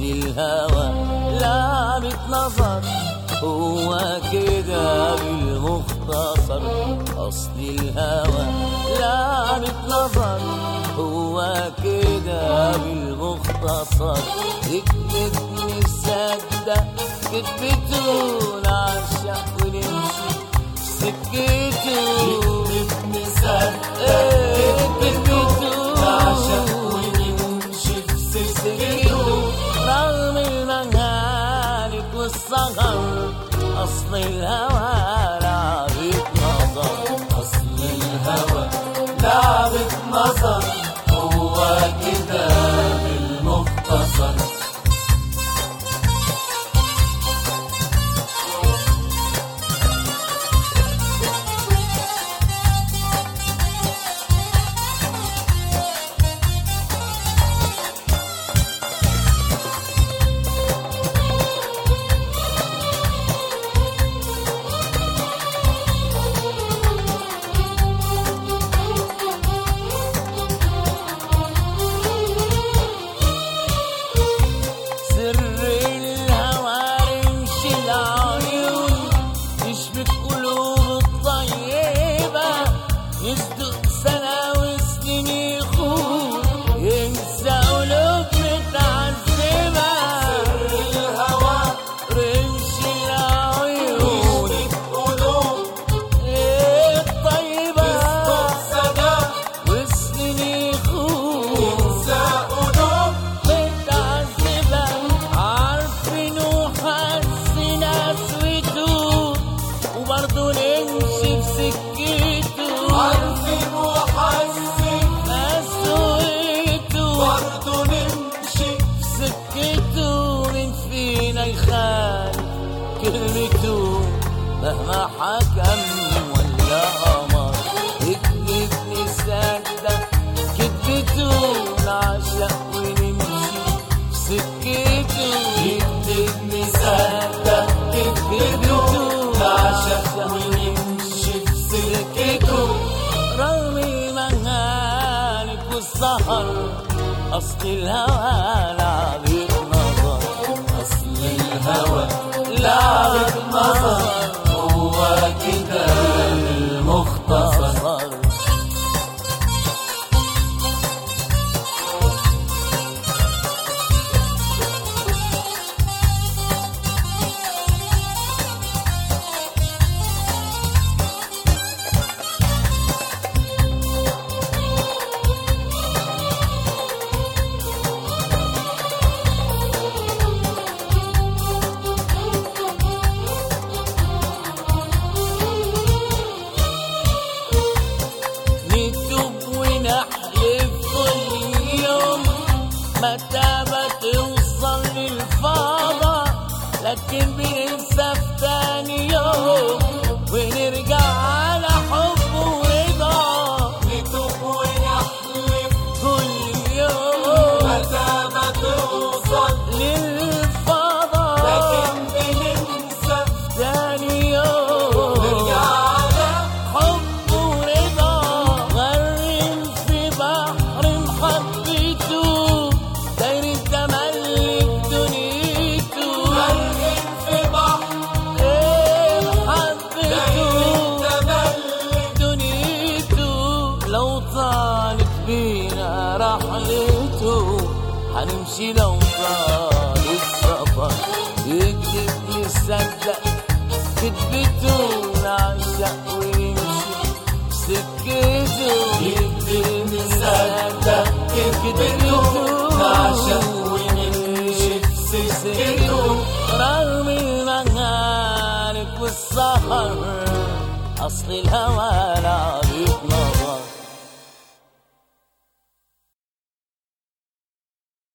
الهوى لعبة نظر هو كده بالمختصر أصل الهوى لعبة نظر هو كده بالمختصر اكتب نصدق كتبته نعشق ونمشي سكته اكتب نصدق كتبته نعشق ونمشي في سكته رغم المنهالك والصغر أصل الهوى لعبة نظر أصل الهوى لعبة نظر هو كده بالمختصر سر الهوى رمش العيون يشبك قلوب الطيبة يصدق سنة وسنين يخون ينسى قلوب متعذبة سر الهوى رمش العيون قلوب الطيبة يصدق سنة وسنين يخون ينسى قلوب متعذبة عارفين وحاسين قسوته وبرضه نمشي في سكته عارفين وحاسين قسوته برضه نمشي في سكته من فينا يخالف كلمته مهما حكم ولا أمر اكذب نصدق كذبته نعشق ونمشي في سكته يكذب نصدق كذبته نعشق ونمشي في سكته رغم المهالك والسهر أصل الهوى لعبة نظر أصل الهوى لعبة نظر هو كده المختصر نتوب ونحلف كل يوم متى بتوصل للفضا لكن بننسى في تاني يوم ونرجع على حب ورضا نتوب ونحلف كل يوم متى بتوصل للفضا لكن بننسى في تاني يوم نرجع على حب ورضا غرم في بحر محبته داير التملك دنيته غرم في بحر محبته دنيته لو طالت بينا رحلته هنمشي لو طال السفر يكذب نصدق كذبته نعشق ونمشي سكته يكذب نصدق كذبته نعشق ونمشي سكته رغم المهالك والسهر أصل الهوى لعبة